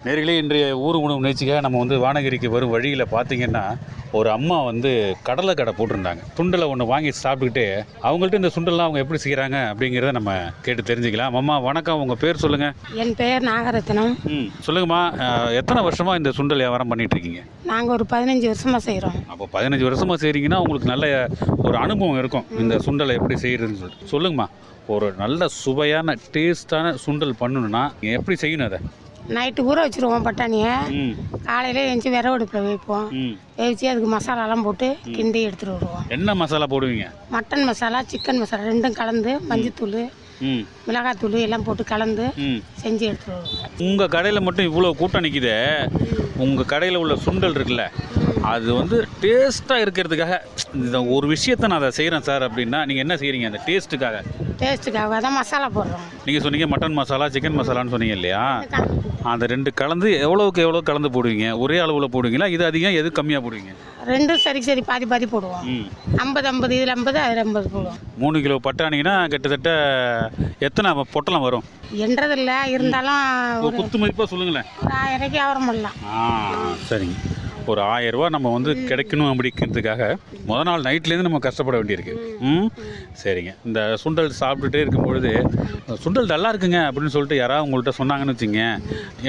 நேர்களே இன்றைய ஊர் உணவு நிகழ்ச்சிக்காக நம்ம வந்து வானகிரிக்கு வரும் வழியில் பார்த்தீங்கன்னா ஒரு அம்மா வந்து கடலை கடை போட்டிருந்தாங்க துண்டலை ஒன்று வாங்கி சாப்பிட்டுக்கிட்டு அவங்கள்ட்ட இந்த சுண்டல்லாம் அவங்க எப்படி செய்கிறாங்க அப்படிங்கிறத நம்ம கேட்டு தெரிஞ்சுக்கலாம் அம்மா வணக்கம் உங்கள் பேர் சொல்லுங்கள் என் பெயர் நாகரத்னம் ம் சொல்லுங்கம்மா அஹ், எத்தனை வருஷமாக இந்த சுண்டல் வியாபாரம் பண்ணிட்டு இருக்கீங்க நாங்கள் ஒரு பதினஞ்சு வருஷமாக செய்கிறோம் அப்போ பதினஞ்சு வருஷமாக செய்கிறீங்கன்னா உங்களுக்கு நல்ல ஒரு அனுபவம் இருக்கும் இந்த சுண்டலை எப்படி செய்கிறதுன்னு சொல்லிட்டு சொல்லுங்கம்மா ஒரு நல்ல சுவையான டேஸ்டான சுண்டல் பண்ணணும்னா எப்படி செய்யணும் அதை நைட்டு ஊற வச்சுருவோம் பட்டாணியை ம் காலையில் எழுந்துச்சி விரவு அடுப்பில் வைப்போம் ம் வேவிச்சு அதுக்கு மசாலாலாம் போட்டு கிண்டி எடுத்துகிட்டு வருவோம் என்ன மசாலா போடுவீங்க மட்டன் மசாலா சிக்கன் மசாலா ரெண்டும் கலந்து மஞ்சத்தூள் ம் மிளகாத்தூள் எல்லாம் போட்டு கலந்து ம் செஞ்சு எடுத்துகிட்டு வருவோம் உங்கள் கடையில் மட்டும் இவ்வளோ கூட்டம் நிற்கிதே உங்கள் கடையில் உள்ள சுண்டல் இருக்குல்ல அது வந்து டேஸ்ட்டாக இருக்கிறதுக்காக இந்த ஒரு விஷயத்தை நான் அதை செய்கிறேன் சார் அப்படின்னா நீங்கள் என்ன செய்கிறீங்க அந்த டேஸ்ட்டுக்காக டேஸ்ட்டுக்காக தான் மசாலா போடுறோம் நீங்கள் சொன்னீங்க மட்டன் மசாலா சிக்கன் மசாலான்னு சொன்னீங்க இல்லையா கலந்து அந்த ரெண்டு கலந்து எவ்வளோவுக்கு எவ்வளோ கலந்து போடுவீங்க ஒரே அளவில் போடுவீங்களா இது அதிகம் எது கம்மியாக போடுவீங்க ரெண்டும் சரி சரி பாதி பாதி போடுவோம் ம் ஐம்பது ஐம்பது இதில் ஐம்பது அதில் ஐம்பது போடுவோம் மூணு கிலோ பட்டாணிங்கன்னா கிட்டத்தட்ட எத்தனை பொட்டலம் வரும் என்றதில்ல இருந்தாலும் ஒரு ஒரு குத்து மதிப்பாக சொல்லுங்களேன் ஒரு ஆயிரம் வியாபாரம் பண்ணலாம் ஆ சரிங்க ஒரு ஆயிரம் ரூபாய் நம்ம வந்து கிடைக்கணும் அப்படிங்கிறதுக்காக முத நாள் நைட்லேருந்து நம்ம கஷ்டப்பட வேண்டியிருக்கு ம் சரிங்க இந்த சுண்டல் சாப்பிட்டுட்டே இருக்கும்பொழுது சுண்டல் நல்லா இருக்குங்க அப்படின்னு சொல்லிட்டு யாராவது உங்கள்கிட்ட சொன்னாங்கன்னு வச்சுங்க